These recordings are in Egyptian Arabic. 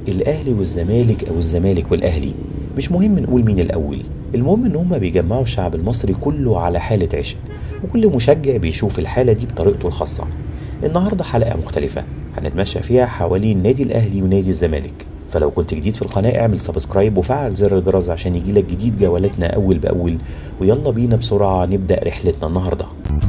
الاهلي والزمالك او الزمالك والاهلي مش مهم نقول مين الاول المهم ان هما بيجمعوا الشعب المصري كله على حالة عشق وكل مشجع بيشوف الحالة دي بطريقته الخاصة النهاردة حلقة مختلفة هنتمشى فيها حوالين نادي الاهلي ونادي الزمالك فلو كنت جديد في القناة اعمل سبسكرايب وفعل زر الجرس عشان يجيلك جديد جولاتنا أول بأول ويلا بينا بسرعة نبدأ رحلتنا النهاردة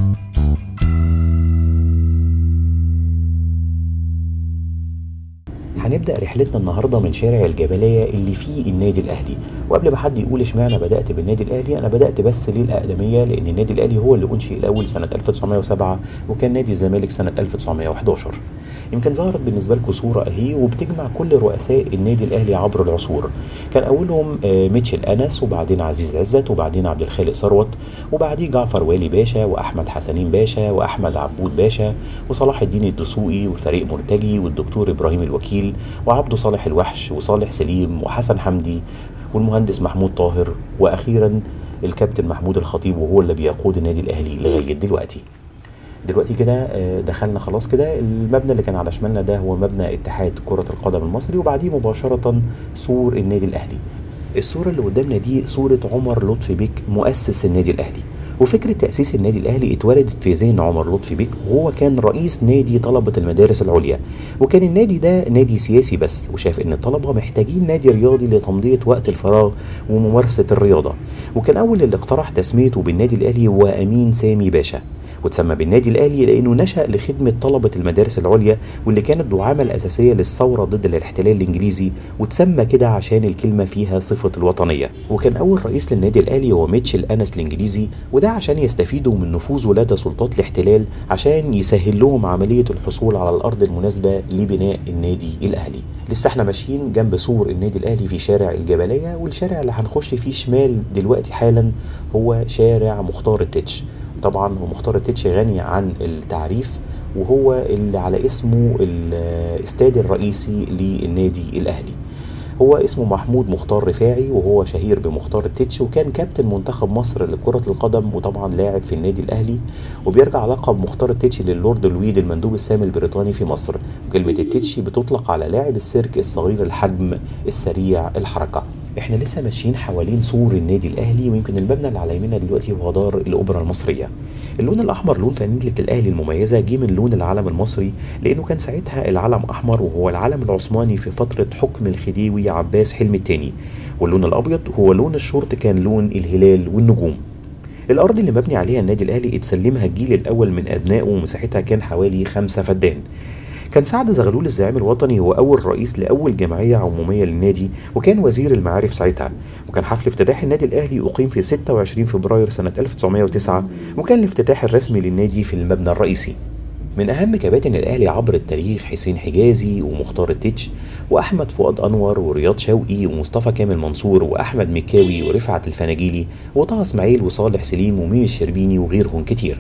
هنبدأ رحلتنا النهاردة من شارع الجبلية اللي فيه النادي الأهلي وقبل ما حد يقول اشمعنى بدأت بالنادي الأهلي أنا بدأت بس ليه الأقدمية لأن النادي الأهلي هو اللي أنشئ الأول سنة 1907 وكان نادي الزمالك سنة 1911 يمكن ظهرت بالنسبه لكم صوره اهي وبتجمع كل رؤساء النادي الاهلي عبر العصور كان اولهم ميتشل انس وبعدين عزيز عزت وبعدين عبد الخالق ثروت وبعديه جعفر والي باشا واحمد حسنين باشا واحمد عبود باشا وصلاح الدين الدسوقي والفريق مرتجي والدكتور ابراهيم الوكيل وعبده صالح الوحش وصالح سليم وحسن حمدي والمهندس محمود طاهر واخيرا الكابتن محمود الخطيب وهو اللي بيقود النادي الاهلي لغايه دلوقتي دلوقتي كده دخلنا خلاص كده المبنى اللي كان على شمالنا ده هو مبنى اتحاد كرة القدم المصري وبعديه مباشرة سور النادي الأهلي الصورة اللي قدامنا دي صورة عمر لطفي بيك مؤسس النادي الأهلي وفكرة تأسيس النادي الأهلي اتولدت في ذهن عمر لطفي بيك وهو كان رئيس نادي طلبة المدارس العليا وكان النادي ده نادي سياسي بس وشاف إن الطلبة محتاجين نادي رياضي لتمضية وقت الفراغ وممارسة الرياضة وكان أول اللي اقترح تسميته بالنادي الأهلي هو أمين سامي باشا وتسمى بالنادي الاهلي لانه نشا لخدمه طلبه المدارس العليا واللي كانت دعامه الاساسيه للثوره ضد الاحتلال الانجليزي وتسمى كده عشان الكلمه فيها صفه الوطنيه وكان اول رئيس للنادي الاهلي هو ميتشل انس الانجليزي وده عشان يستفيدوا من نفوذ ولاده سلطات الاحتلال عشان يسهل لهم عمليه الحصول على الارض المناسبه لبناء النادي الاهلي لسه احنا ماشيين جنب سور النادي الاهلي في شارع الجبليه والشارع اللي هنخش فيه شمال دلوقتي حالا هو شارع مختار التتش طبعا هو مختار التتش غني عن التعريف وهو اللي على اسمه الاستاد الرئيسي للنادي الاهلي هو اسمه محمود مختار رفاعي وهو شهير بمختار التتش وكان كابتن منتخب مصر لكرة القدم وطبعا لاعب في النادي الأهلي وبيرجع لقب مختار التتش للورد لويد المندوب السامي البريطاني في مصر وكلمة التتش بتطلق على لاعب السيرك الصغير الحجم السريع الحركة احنا لسه ماشيين حوالين سور النادي الاهلي ويمكن المبنى اللي على يميننا دلوقتي هو دار الاوبرا المصريه اللون الاحمر لون فانيله الاهلي المميزه جه من لون العلم المصري لانه كان ساعتها العلم احمر وهو العلم العثماني في فتره حكم الخديوي عباس حلمي الثاني واللون الابيض هو لون الشورت كان لون الهلال والنجوم الارض اللي مبني عليها النادي الاهلي اتسلمها الجيل الاول من ابنائه ومساحتها كان حوالي خمسة فدان كان سعد زغلول الزعيم الوطني هو أول رئيس لأول جمعية عمومية للنادي وكان وزير المعارف ساعتها وكان حفل افتتاح النادي الأهلي أقيم في 26 فبراير سنة 1909 وكان الافتتاح الرسمي للنادي في المبنى الرئيسي من أهم كباتن الأهلي عبر التاريخ حسين حجازي ومختار التتش وأحمد فؤاد أنور ورياض شوقي ومصطفى كامل منصور وأحمد مكاوي ورفعت الفناجيلي وطه إسماعيل وصالح سليم ومين الشربيني وغيرهم كتير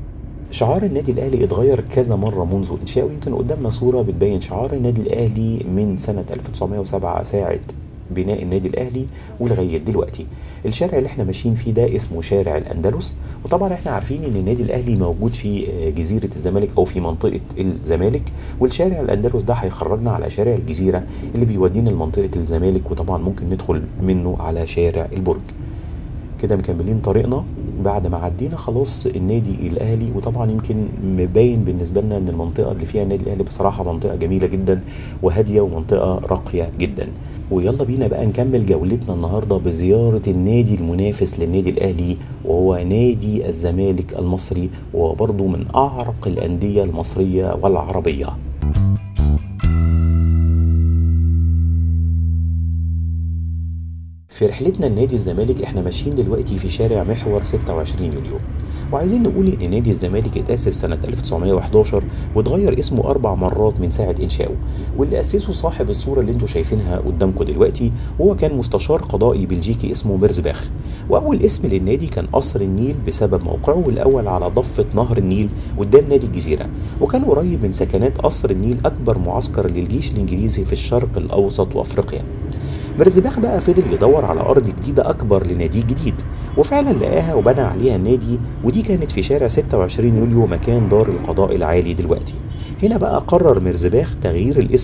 شعار النادي الاهلي اتغير كذا مره منذ انشائه يمكن قدامنا صوره بتبين شعار النادي الاهلي من سنه 1907 ساعه بناء النادي الاهلي ولغايه دلوقتي الشارع اللي احنا ماشيين فيه ده اسمه شارع الاندلس وطبعا احنا عارفين ان النادي الاهلي موجود في جزيره الزمالك او في منطقه الزمالك والشارع الاندلس ده هيخرجنا على شارع الجزيره اللي بيودينا لمنطقه الزمالك وطبعا ممكن ندخل منه على شارع البرج كده مكملين طريقنا بعد ما عدينا خلاص النادي الاهلي وطبعا يمكن مبين بالنسبه لنا ان المنطقه اللي فيها النادي الاهلي بصراحه منطقه جميله جدا وهاديه ومنطقه راقيه جدا ويلا بينا بقى نكمل جولتنا النهارده بزياره النادي المنافس للنادي الاهلي وهو نادي الزمالك المصري وبرضه من اعرق الانديه المصريه والعربيه في رحلتنا لنادي الزمالك احنا ماشيين دلوقتي في شارع محور 26 يوليو وعايزين نقول ان نادي الزمالك اتأسس سنة 1911 واتغير اسمه أربع مرات من ساعة إنشائه واللي أسسه صاحب الصورة اللي انتوا شايفينها قدامكم دلوقتي وهو كان مستشار قضائي بلجيكي اسمه ميرزباخ وأول اسم للنادي كان قصر النيل بسبب موقعه الأول على ضفة نهر النيل قدام نادي الجزيرة وكان قريب من سكنات قصر النيل أكبر معسكر للجيش الإنجليزي في الشرق الأوسط وأفريقيا مرزباخ بقى فضل يدور على أرض جديدة أكبر لناديه الجديد وفعلا لقاها وبنى عليها النادي ودي كانت في شارع 26 يوليو مكان دار القضاء العالي دلوقتي هنا بقى قرر مرزباخ تغيير الاسم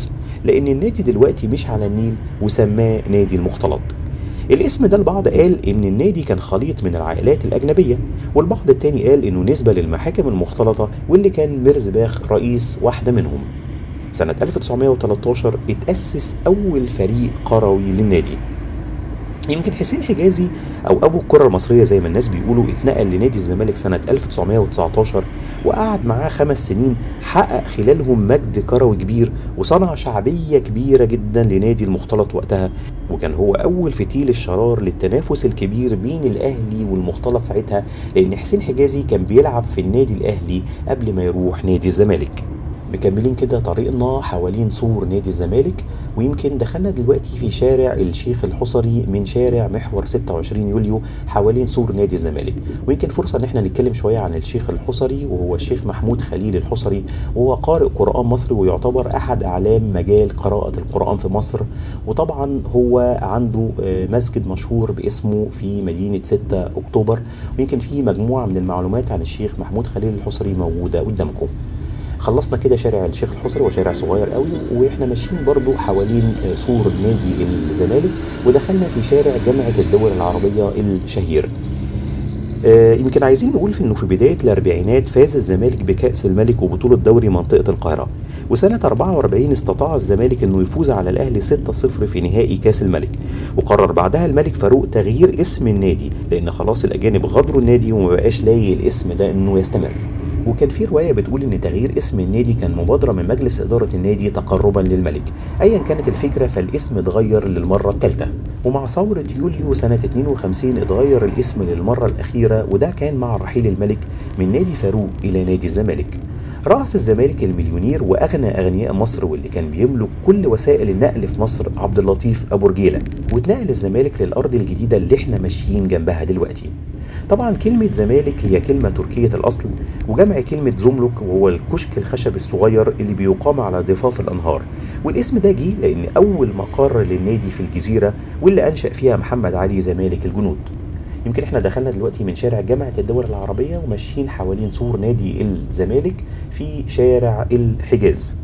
لأن النادي دلوقتي مش على النيل وسماه نادي المختلط الاسم ده البعض قال ان النادي كان خليط من العائلات الاجنبيه والبعض التاني قال انه نسبه للمحاكم المختلطه واللي كان ميرزباخ رئيس واحده منهم سنة 1913 اتأسس أول فريق قروي للنادي يمكن حسين حجازي او ابو الكره المصريه زي ما الناس بيقولوا اتنقل لنادي الزمالك سنه 1919 وقعد معاه خمس سنين حقق خلالهم مجد كروي كبير وصنع شعبيه كبيره جدا لنادي المختلط وقتها وكان هو اول فتيل الشرار للتنافس الكبير بين الاهلي والمختلط ساعتها لان حسين حجازي كان بيلعب في النادي الاهلي قبل ما يروح نادي الزمالك مكملين كده طريقنا حوالين سور نادي الزمالك ويمكن دخلنا دلوقتي في شارع الشيخ الحصري من شارع محور 26 يوليو حوالين سور نادي الزمالك ويمكن فرصه ان احنا نتكلم شويه عن الشيخ الحصري وهو الشيخ محمود خليل الحصري وهو قارئ قران مصري ويعتبر احد اعلام مجال قراءه القران في مصر وطبعا هو عنده مسجد مشهور باسمه في مدينه 6 اكتوبر ويمكن في مجموعه من المعلومات عن الشيخ محمود خليل الحصري موجوده قدامكم خلصنا كده شارع الشيخ الحصري وشارع صغير قوي واحنا ماشيين برضو حوالين سور نادي الزمالك ودخلنا في شارع جامعة الدول العربية الشهير آه يمكن عايزين نقول في انه في بدايه الاربعينات فاز الزمالك بكاس الملك وبطوله دوري منطقه القاهره وسنه 44 استطاع الزمالك انه يفوز على الاهلي 6-0 في نهائي كاس الملك وقرر بعدها الملك فاروق تغيير اسم النادي لان خلاص الاجانب غادروا النادي وما بقاش لاقي الاسم ده انه يستمر وكان في رواية بتقول إن تغيير اسم النادي كان مبادرة من مجلس إدارة النادي تقربا للملك أيا كانت الفكرة فالاسم اتغير للمرة الثالثة ومع ثورة يوليو سنة 52 اتغير الاسم للمرة الأخيرة وده كان مع رحيل الملك من نادي فاروق إلى نادي الزمالك رأس الزمالك المليونير وأغنى أغنياء مصر واللي كان بيملك كل وسائل النقل في مصر عبد اللطيف أبو رجيلة واتنقل الزمالك للأرض الجديدة اللي احنا ماشيين جنبها دلوقتي طبعا كلمة زمالك هي كلمة تركية الأصل وجمع كلمة زملك وهو الكشك الخشب الصغير اللي بيقام على ضفاف الأنهار والاسم ده جه لأن أول مقر للنادي في الجزيرة واللي أنشأ فيها محمد علي زمالك الجنود يمكن احنا دخلنا دلوقتي من شارع جامعة الدول العربية وماشيين حوالين سور نادي الزمالك في شارع الحجاز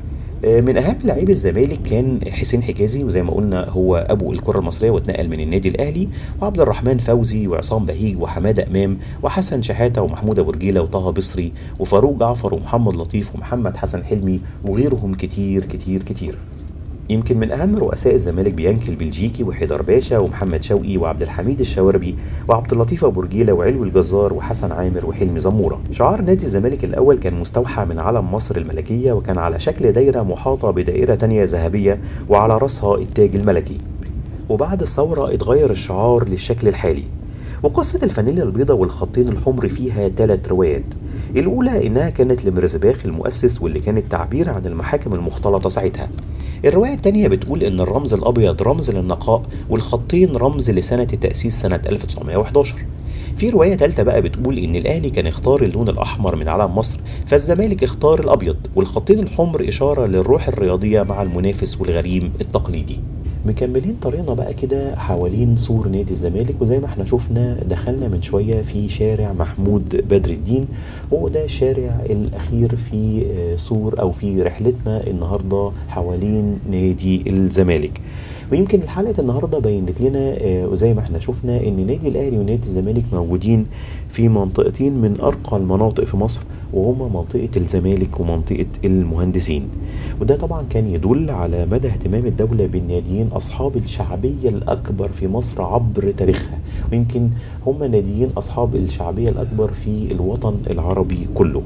من اهم لاعبي الزمالك كان حسين حجازي وزي ما قلنا هو ابو الكره المصريه واتنقل من النادي الاهلي وعبد الرحمن فوزي وعصام بهيج وحماده امام وحسن شحاته ومحمود ابو رجيله وطه بصري وفاروق جعفر ومحمد لطيف ومحمد حسن حلمي وغيرهم كتير كتير كتير يمكن من اهم رؤساء الزمالك بيانكي البلجيكي وحيدر باشا ومحمد شوقي وعبد الحميد الشواربي وعبد اللطيف ابو رجيله وعلوي الجزار وحسن عامر وحلمي زموره شعار نادي الزمالك الاول كان مستوحى من علم مصر الملكيه وكان على شكل دايره محاطه بدائره تانية ذهبيه وعلى راسها التاج الملكي وبعد الثوره اتغير الشعار للشكل الحالي وقصة الفانيلا البيضاء والخطين الحمر فيها ثلاث روايات الأولى إنها كانت لمرزباخ المؤسس واللي كانت تعبير عن المحاكم المختلطة ساعتها الرواية التانية بتقول إن الرمز الأبيض رمز للنقاء والخطين رمز لسنة التأسيس سنة 1911 في رواية تالتة بقى بتقول إن الأهلي كان اختار اللون الأحمر من علم مصر فالزمالك اختار الأبيض والخطين الحمر إشارة للروح الرياضية مع المنافس والغريم التقليدي مكملين طريقنا بقى كده حوالين سور نادي الزمالك وزي ما احنا شفنا دخلنا من شوية في شارع محمود بدر الدين هو ده الشارع الأخير في سور أو في رحلتنا النهاردة حوالين نادي الزمالك ويمكن حلقة النهاردة بينت لنا وزي ما احنا شفنا ان نادي الاهلي ونادي الزمالك موجودين في منطقتين من ارقى المناطق في مصر وهما منطقة الزمالك ومنطقة المهندسين وده طبعا كان يدل على مدى اهتمام الدولة بالناديين أصحاب الشعبية الأكبر في مصر عبر تاريخها ويمكن هم ناديين أصحاب الشعبية الأكبر في الوطن العربي كله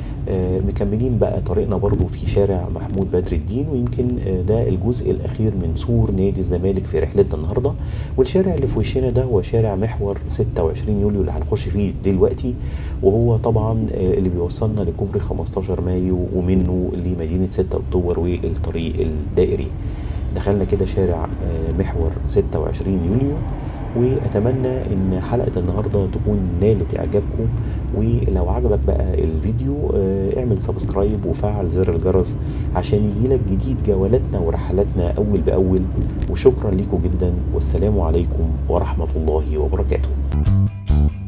آه مكملين بقى طريقنا برضو في شارع محمود بدر الدين ويمكن آه ده الجزء الأخير من سور نادي الزمالك في رحلتنا النهاردة والشارع اللي في وشنا ده هو شارع محور 26 يوليو اللي هنخش فيه دلوقتي وهو طبعا آه اللي بيوصلنا لكوبري 15 مايو ومنه لمدينة 6 أكتوبر والطريق الدائري دخلنا كده شارع محور 26 يوليو واتمنى ان حلقه النهارده تكون نالت اعجابكم ولو عجبك بقى الفيديو اعمل سبسكرايب وفعل زر الجرس عشان يجيلك جديد جولاتنا ورحلاتنا اول باول وشكرا لكم جدا والسلام عليكم ورحمه الله وبركاته